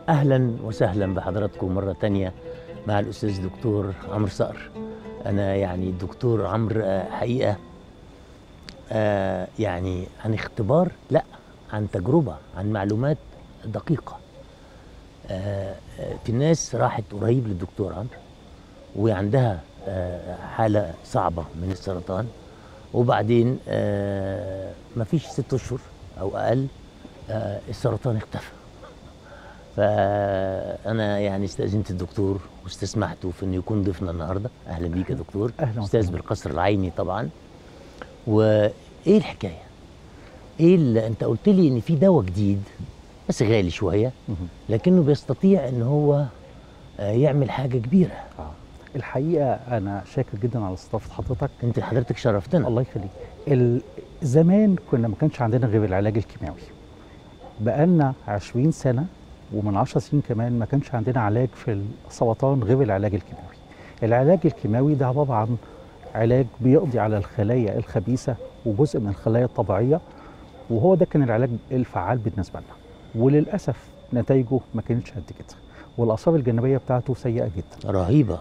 اهلا وسهلا بحضراتكم مره تانية مع الاستاذ دكتور عمرو صقر انا يعني الدكتور عمرو آه، حقيقه آه، يعني عن اختبار لا عن تجربه عن معلومات دقيقه آه، آه، في ناس راحت قريب للدكتور عمرو وعندها آه، حاله صعبه من السرطان وبعدين آه، مفيش ست اشهر او اقل آه، السرطان اختفى فانا يعني استاذنت الدكتور واستسمحته في انه يكون ضيفنا النهارده اهلا بيك يا دكتور أهلا استاذ وسهلا. بالقصر العيني طبعا وايه الحكايه ايه اللي انت قلت لي ان في دواء جديد بس غالي شويه مهم. لكنه بيستطيع ان هو آه، يعمل حاجه كبيره آه. الحقيقه انا شاكر جدا على استضافه حضرتك انت حضرتك شرفتنا الله يخليك ال- زمان كنا ما كانش عندنا غير العلاج الكيماوي بقالنا 20 سنه ومن 10 سنين كمان ما كانش عندنا علاج في السرطان غير العلاج الكيماوي العلاج الكيماوي ده عباره عن علاج بيقضي على الخلايا الخبيثه وجزء من الخلايا الطبيعيه وهو ده كان العلاج الفعال بالنسبه لنا وللاسف نتائجه ما كانتش قد كده والاثار الجانبيه بتاعته سيئه جدا رهيبه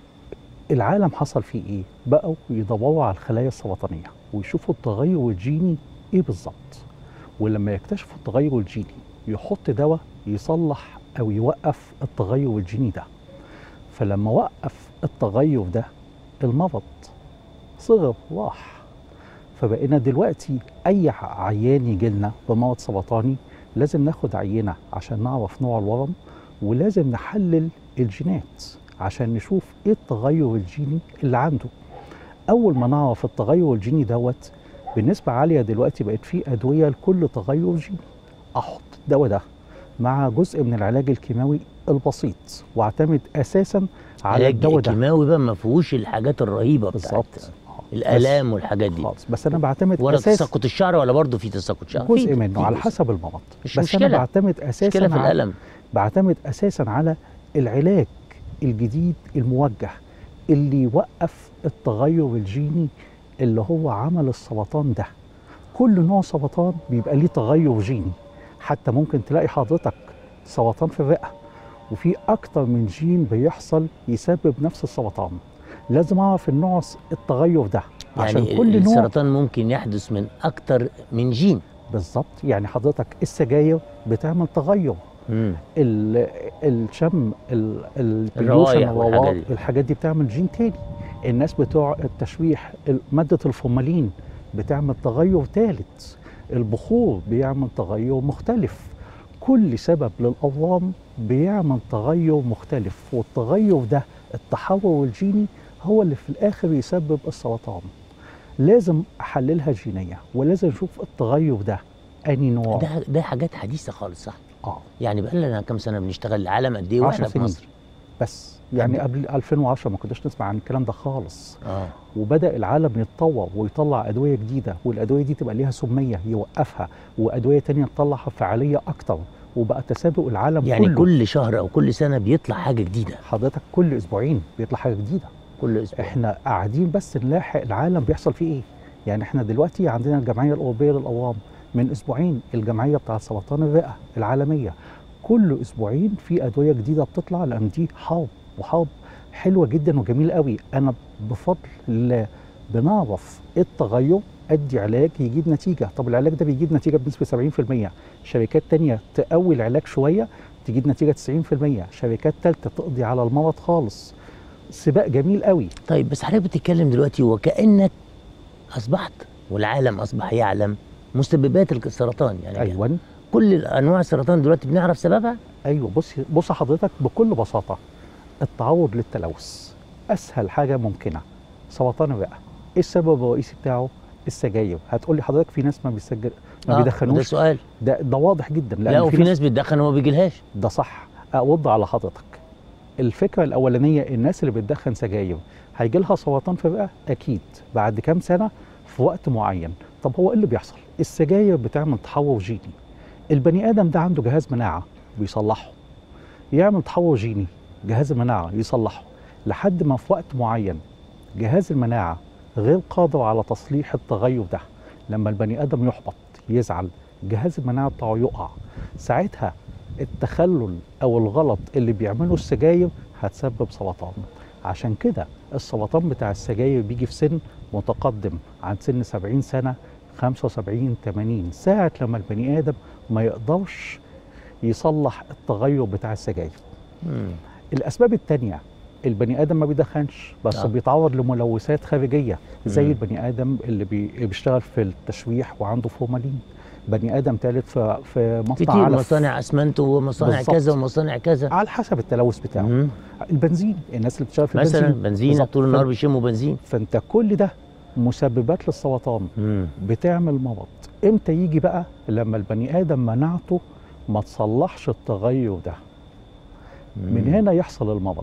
العالم حصل فيه ايه؟ بقوا يدوروا على الخلايا السرطانيه ويشوفوا التغير الجيني ايه بالظبط ولما يكتشفوا التغير الجيني يحط دواء يصلح او يوقف التغير الجيني ده فلما وقف التغير ده المرض صغر راح فبقينا دلوقتي اي عيان يجي لنا بمرض سرطاني لازم ناخد عينه عشان نعرف نوع الورم ولازم نحلل الجينات عشان نشوف ايه التغير الجيني اللي عنده اول ما نعرف التغير الجيني دوت بنسبه عاليه دلوقتي بقت في ادويه لكل تغير جيني احط الدواء ده مع جزء من العلاج الكيماوي البسيط واعتمد اساسا على علاج الدواء ده كيماوي بقى ما فيهوش الحاجات الرهيبه بتاعت بالظبط الالام والحاجات دي خالص بس انا بعتمد ولا اساس تساقط الشعر ولا برضه في تساقط شعر جزء في- منه في على جزء. حسب المرض مش بس مشكلة. انا بعتمد اساسا مشكله في على الالم بعتمد اساسا على العلاج الجديد الموجه اللي يوقف التغير الجيني اللي هو عمل السرطان ده كل نوع سرطان بيبقى ليه تغير جيني حتى ممكن تلاقي حضرتك سرطان في الرئه وفي اكتر من جين بيحصل يسبب نفس السرطان لازم اعرف النوع التغير ده عشان يعني كل نوع السرطان ممكن يحدث من اكتر من جين بالظبط يعني حضرتك السجاير بتعمل تغير مم. ال- الشم ال- البليوشن الروائح والحاجات الروائح دي. الحاجات دي بتعمل جين تاني الناس بتوع التشويح ال- مادة الفورمالين بتعمل تغير ثالث البخور بيعمل تغير مختلف كل سبب للأورام بيعمل تغير مختلف والتغير ده التحول الجيني هو اللي في الآخر يسبب السرطان لازم أحللها جينية ولازم أشوف التغير ده أني نوع ده ده حاجات حديثه خالص صح آه يعني بقى لنا كام سنه بنشتغل العالم قد ايه 10 واحنا في سنين. مصر بس يعني قبل 2010 ما كناش نسمع عن الكلام ده خالص اه وبدا العالم يتطور ويطلع ادويه جديده والادويه دي تبقى ليها سميه يوقفها وادويه تانية تطلع فعاليه اكتر وبقى تسابق العالم يعني كله كل شهر او كل سنه بيطلع حاجه جديده حضرتك كل اسبوعين بيطلع حاجه جديده كل اسبوع احنا قاعدين بس نلاحق العالم بيحصل فيه ايه يعني احنا دلوقتي عندنا الجمعيه الاوروبيه للاورام من اسبوعين الجمعيه بتاعه سرطان الرئه العالميه كل اسبوعين في ادويه جديده بتطلع لان دي حرب وحرب حلوه جدا وجميله قوي انا بفضل الله بنعرف إيه التغير ادي علاج يجيب نتيجه طب العلاج ده بيجيب نتيجه بنسبه 70% شركات تانية تقوي العلاج شويه تجيب نتيجه 90% شركات ثالثه تقضي على المرض خالص سباق جميل قوي طيب بس حضرتك بتتكلم دلوقتي وكانك اصبحت والعالم اصبح يعلم مسببات السرطان يعني ايوه كل انواع السرطان دلوقتي بنعرف سببها ايوه بص بص حضرتك بكل بساطه التعرض للتلوث اسهل حاجه ممكنه سرطان الرئه ايه السبب الرئيسي بتاعه السجاير هتقول لي حضرتك في ناس ما بيسجل ما آه، ده بيدخنوش سؤال ده ده واضح جدا لا وفي ناس بتدخن وما بيجيلهاش ده صح ارد على حضرتك الفكره الاولانيه الناس اللي بتدخن سجاير هيجي لها سرطان في الرئه اكيد بعد كام سنه في وقت معين طب هو ايه اللي بيحصل السجاير بتعمل تحور جيني البني ادم ده عنده جهاز مناعه بيصلحه يعمل تحور جيني جهاز المناعه يصلحه لحد ما في وقت معين جهاز المناعه غير قادر على تصليح التغير ده لما البني ادم يحبط يزعل جهاز المناعه بتاعه يقع ساعتها التخلل او الغلط اللي بيعمله السجاير هتسبب سرطان عشان كده السرطان بتاع السجاير بيجي في سن متقدم عن سن 70 سنه 75 80 ساعه لما البني ادم ما يقدرش يصلح التغير بتاع السجاير مم. الاسباب التانية البني ادم ما بيدخنش بس آه. بيتعرض لملوثات خارجيه زي مم. البني ادم اللي بي- اللي بيشتغل في التشويح وعنده فورمالين بني ادم ثالث في في مصنع كتير علف مصانع اسمنت ومصانع بالظبط. كذا ومصانع كذا على حسب التلوث بتاعه مم. البنزين الناس اللي بتشتغل في مثلا البنزين بنزينه بالظبط. طول النهار ف- بيشموا بنزين فانت كل ده مسببات للسرطان مم. بتعمل مرض امتى يجي بقى لما البني ادم مناعته ما تصلحش التغير ده من مم. هنا يحصل المرض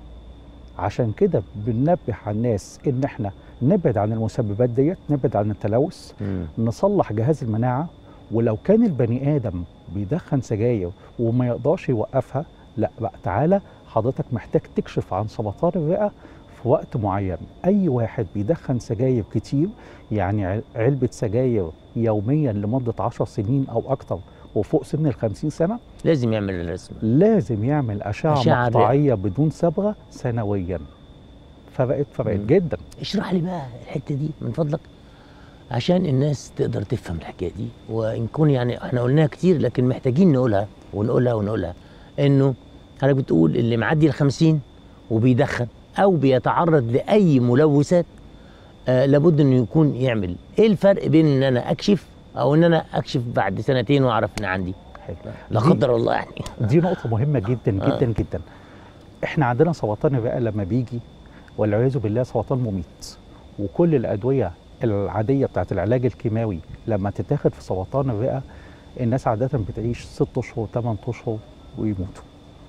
عشان كده بننبه على الناس ان احنا نبعد عن المسببات ديت نبعد عن التلوث مم. نصلح جهاز المناعه ولو كان البني ادم بيدخن سجاير وما يقدرش يوقفها لا بقى تعالى حضرتك محتاج تكشف عن سرطان الرئه في وقت معين اي واحد بيدخن سجاير كتير يعني عل- علبه سجاير يوميا لمده 10 سنين او اكتر وفوق سن ال 50 سنه لازم يعمل الرسم لازم يعمل اشعه, أشعة مقطعيه بدون صبغه سنويا فرقت فرقت مم. جدا اشرح لي بقى الحته دي من فضلك عشان الناس تقدر تفهم الحكايه دي وان كون يعني احنا قلناها كتير لكن محتاجين نقولها ونقولها ونقولها انه حضرتك بتقول اللي معدي ال 50 وبيدخن او بيتعرض لاي ملوثات آه لابد انه يكون يعمل ايه الفرق بين ان انا اكشف او ان انا اكشف بعد سنتين واعرف ان عندي حلو لا دي- قدر الله يعني دي نقطة مهمة جدا آه. جدا جدا. احنا عندنا سرطان الرئة لما بيجي والعياذ بالله سرطان مميت وكل الأدوية العادية بتاعت العلاج الكيماوي لما تتاخد في سرطان الرئة الناس عادة بتعيش ست أشهر 8 أشهر ويموتوا.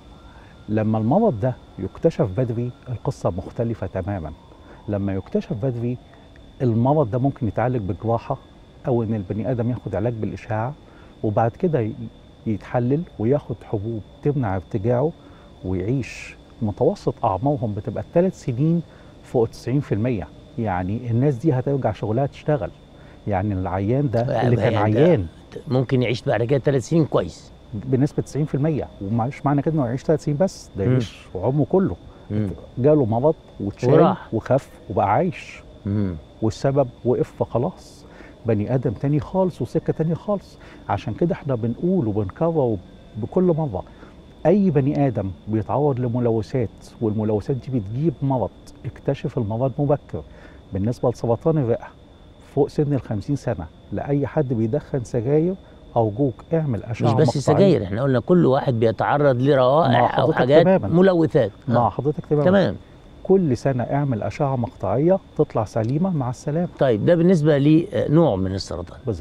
لما المرض ده يكتشف بدري القصة مختلفة تماما. لما يكتشف بدري المرض ده ممكن يتعالج بجراحة أو إن البني آدم ياخد علاج بالإشعاع وبعد كده ي- يتحلل وياخد حبوب تمنع ارتجاعه ويعيش متوسط اعمارهم بتبقى ثلاث سنين فوق 90% يعني الناس دي هترجع شغلها تشتغل يعني العيان ده اللي كان يعني ده عيان ممكن يعيش بعد كده ثلاث سنين كويس بنسبه 90% ومش معنى كده انه يعيش ثلاث سنين بس ده مم. يعيش عمره كله مم. جاله مرض واتشال وراح. وخف وبقى عايش مم. والسبب وقف فخلاص بني ادم تاني خالص وسكه تانية خالص عشان كده احنا بنقول وبنكرر بكل مره اي بني ادم بيتعرض لملوثات والملوثات دي بتجيب مرض اكتشف المرض مبكر بالنسبه لسرطان الرئه فوق سن ال 50 سنه لاي حد بيدخن سجاير ارجوك اعمل اشعه مش بس مقطعية. سجاير احنا قلنا كل واحد بيتعرض مع لروائح او حضرتك حاجات تماماً. ملوثات مع آه. حضرتك تمام تمام كل سنه اعمل اشعه مقطعيه تطلع سليمه مع السلامه طيب ده بالنسبه لنوع من السرطان